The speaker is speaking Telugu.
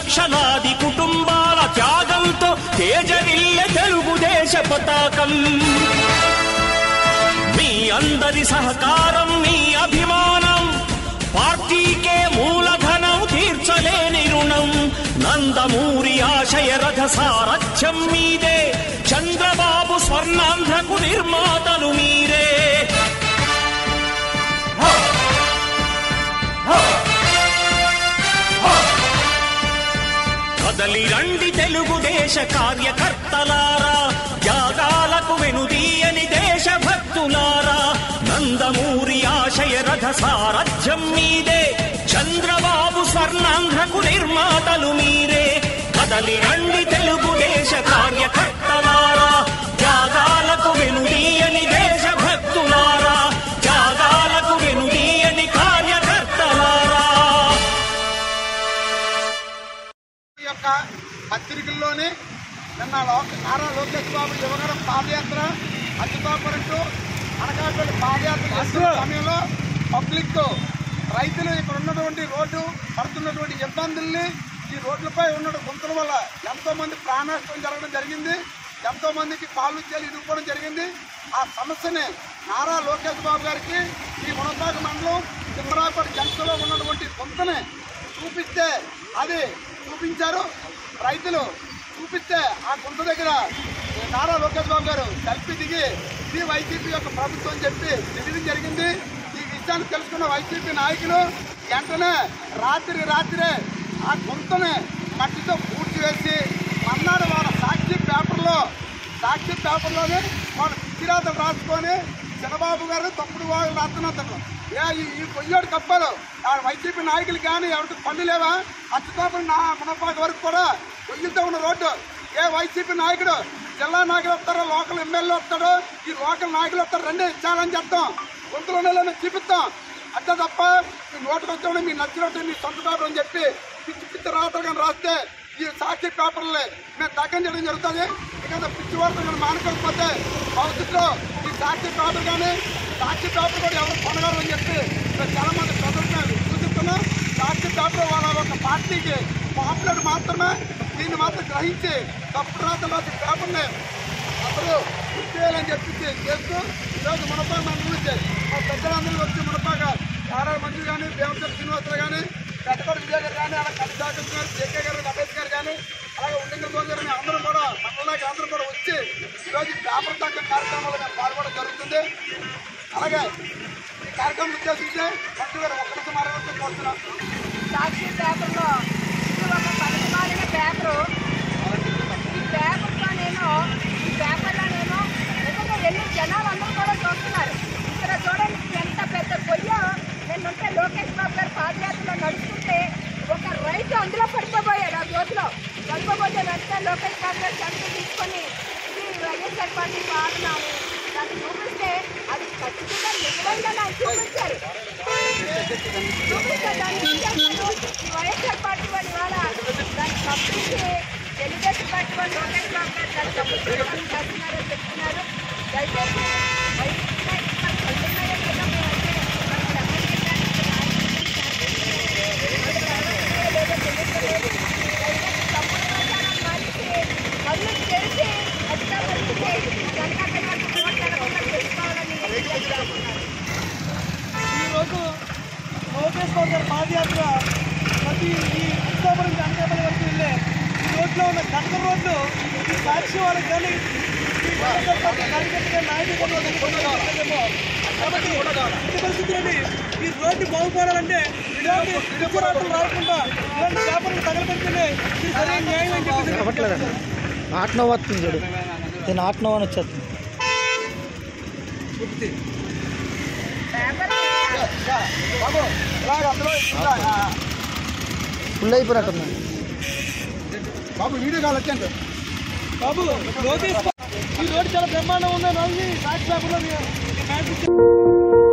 లక్షలాది కుటుంబాల త్యాగంతో తేజరిల్లె తెలుగుదేశ పతాకం మీ అందరి సహకారం మీ అభిమానం పార్టీకే మూలధనం తీర్చలేని రుణం నందమూరి ఆశయ రథ సారథ్యం మీదే చంద్రబాబు స్వర్ణాంధ్రకు నిర్మాతలు మీరే కదలి రండి తెలుగుదేశ కార్యకర్తలారా త్యాగాలకు వెనుదీయని దేశభక్తులారా నందమూరి ఆశయ రథ సారథ్యం మీదే చంద్రబాబు స్వర్ణాంధ్రకు నిర్మాతలు మీరే కదలి రండి తెలుగుదేశ కార్యకర్తలారా త్యాగాలకు వెనుదీయని దేశభక్తులారా త్యాగాలకు వెనుదీయని కార్యకర్తలారా ఈ యొక్క పత్రికల్లోనే నిన్న లోక నారా లోకేష్ బాబు యువగరం పాదయాత్ర అచ్యుతాపురం టు అనకాపల్లి పాదయాత్ర చేస్తున్న సమయంలో పబ్లిక్ రైతులు ఇక్కడ ఉన్నటువంటి రోడ్డు పడుతున్నటువంటి ఇబ్బందుల్ని ఈ రోడ్లపై ఉన్న గుంతల వల్ల ఎంతో మంది ప్రాణనష్టం జరగడం జరిగింది ఎంతో మందికి పాలు చేలు ఇరుక్కోవడం జరిగింది ఆ సమస్యని నారా లోకేష్ బాబు గారికి ఈ మునపాక మండలం తిమ్మరాపడి జంక్షన్లో ఉన్నటువంటి గుంతని చూపిస్తే అది చూపించారు రైతులు చూపిస్తే ఆ గుంత దగ్గర నారా లోకేష్ బాబు గారు సెల్ఫీ దిగి ఇది వైసీపీ యొక్క ప్రభుత్వం అని చెప్పి దిగడం జరిగింది ఈ విషయాన్ని తెలుసుకున్న వైసీపీ నాయకులు వెంటనే రాత్రి రాత్రే ఆ గుంతని మట్టితో పూడ్చి వేసి మన్నాడు వాళ్ళ సాక్షి పేపర్లో సాక్షి పేపర్లోనే వాళ్ళ పిచ్చిరాతలు రాసుకొని చంద్రబాబు గారు తప్పుడు వాళ్ళు రాస్తున్నారు ఏ ఈ- ఈ పొయ్యోడు కప్పాలు ఆ వైసీపీ నాయకులు కానీ ఎవరికి పన్ను లేవా అచ్చుతాపడి నా మునపాక వరకు కూడా పొయ్యిలతో ఉన్న రోడ్డు ఏ వైసీపీ నాయకుడు జిల్లా నాయకులు వస్తారో లోకల్ ఎమ్మెల్యే వస్తాడో ఈ లోకల్ నాయకులు వస్తారు రండి ఛాలెంజ్ చేస్తాం గుంతలో నెలలో చూపిస్తాం అంతే తప్ప మీ నోటుకు వచ్చాడు మీ నచ్చినట్టు మీ సొంత పేపర్ అని చెప్పి పిచ్చి పిచ్చి రాతలు కానీ రాస్తే ఈ సాక్షి పేపర్లే మేము దగ్గర చేయడం జరుగుతుంది ఇక పిచ్చి వార్తలు కానీ మానుకోకపోతే భవిష్యత్తులో ఈ సాక్షి పేపర్ కానీ సాక్షి పేపర్ కూడా ఎవరు కొనగలరు అని చెప్పి మేము చాలా మంది ప్రజలకు సూచిస్తున్నాం సాక్షి పేపర్ వాళ్ళ ఒక పార్టీకి పాపులర్ మాత్రమే దీన్ని మాత్రం గ్రహించి తప్పుడు రాతలు రాసి పేపర్ని అసలు చేయాలని చెప్పి చేస్తూ ఈరోజు మునపాక మంది నుంచి మా పెద్దలందరూ వచ్చి మునపాక ఆర్ఆర్ మంత్రి కానీ దేవతల శ్రీనివాసరావు కానీ పెద్దపడి విజయ్ గారు కానీ అలా కవితాకర్ గారు జేకే గారు రమేష్ గారు కానీ అలాగే ఉండింగల్ గోల్ గారు అందరూ కూడా మండలానికి అందరూ కూడా వచ్చి ఈరోజు పేపర్ తగ్గ కార్యక్రమాలు మేము పాల్గొనడం జరుగుతుంది అలాగే ఈ కార్యక్రమం ఉద్దేశించి మంత్రి గారు ఒక్కరికి మాట్లాడుతూ కోరుతున్నాం సాక్షి పేపర్లో ఇది ఒక పనికిమాలిన పేపరు ఈ పేపర్లో నేను ఈ పేపర్లో నేను నిజంగా వెళ్ళి జనాలు అందరూ కూడా చూస్తున్నారు ఇక్కడ చూడండి ఎంత పెద్ద పొయ్యో నేనుంటే లోకేష్ బాబు గారు పాదయాత్రలో నడుస్తుంటే ఒక రైతు అందులో పడిపోయాడు ఆ జ్యోతిలో పడిపోతే వెంటనే లోకేష్ బాబు గారు చదువు తీసుకొని ఇది వైఎస్ఆర్ పార్టీ పాలన అని దాన్ని చూపిస్తే అది ఖచ్చితంగా నిజమైందని ఆయన చూపించారు చూపిస్తే దాన్ని ఏం చేస్తారు? ఈ వైఎస్ఆర్ పార్టీ వాళ్ళు ఇవాళ దాన్ని తప్పించి తెలుగుదేశం పార్టీ వాళ్ళు లోకేష్ బాబు గారు దాన్ని తప్పించి చేస్తున్నారని చెప్తున్నారు దయచేసి వైసీపీ నాయకులు మాకు కళ్ళున్నాయో లేదో మేమైతే మాకు ఎమ్మెల్యే గారు లేదో తెలియట్లేదు. దయచేసి తప్పుడు ప్రచారాలు మానేసి కళ్ళు తెరిచి అధికారులకి జనతా పార్టీ ఓట్లడకుండా తెలుసుకోవాలని తెలియజేస్తున్నాను ఈరోజు లోకేష్ బాబు గారి పాదయాత్ర ప్రతి ఈ అక్టోబర్ నుంచి అనకాపల్లి వరకు వెళ్ళే ఈ రోడ్లో ఉన్న కట్ట రోడ్లు ఈ సాక్షి వాళ్ళకి కానీ ఈ వైఎస్ఆర్ పార్టీ కార్యకర్త కానీ నాయకులు కానీ వాళ్ళకి కొనుగోలేమో. కాబట్టి ఇట్టి పరిస్థితులని ఈ రోడ్డు బాగుపడాలంటే ఇలాంటి పిచ్చిరాత్రులు రాకుండా ఇలాంటి పేపర్లు తగలబెడితేనే ఇది సరైన న్యాయం అని చెప్పి ఆటనో వస్తుంది చూడు నేను ఆటనో అని వచ్చేస్తుంది పేపర్ బాబు ఇలాగ అందులో ఇంకా, ఆ, ఫుల్ అయిపోయినట్టుంది బాబు వీడియో కాల్ వచ్చాను బాబు లోకేష్ బాబు, ఈ రోడ్డు చాలా బ్రహ్మాండం ఉందని సాక్షి పేపర్లో మీ- మీ మ్యాచ్ ఇచ్చారు.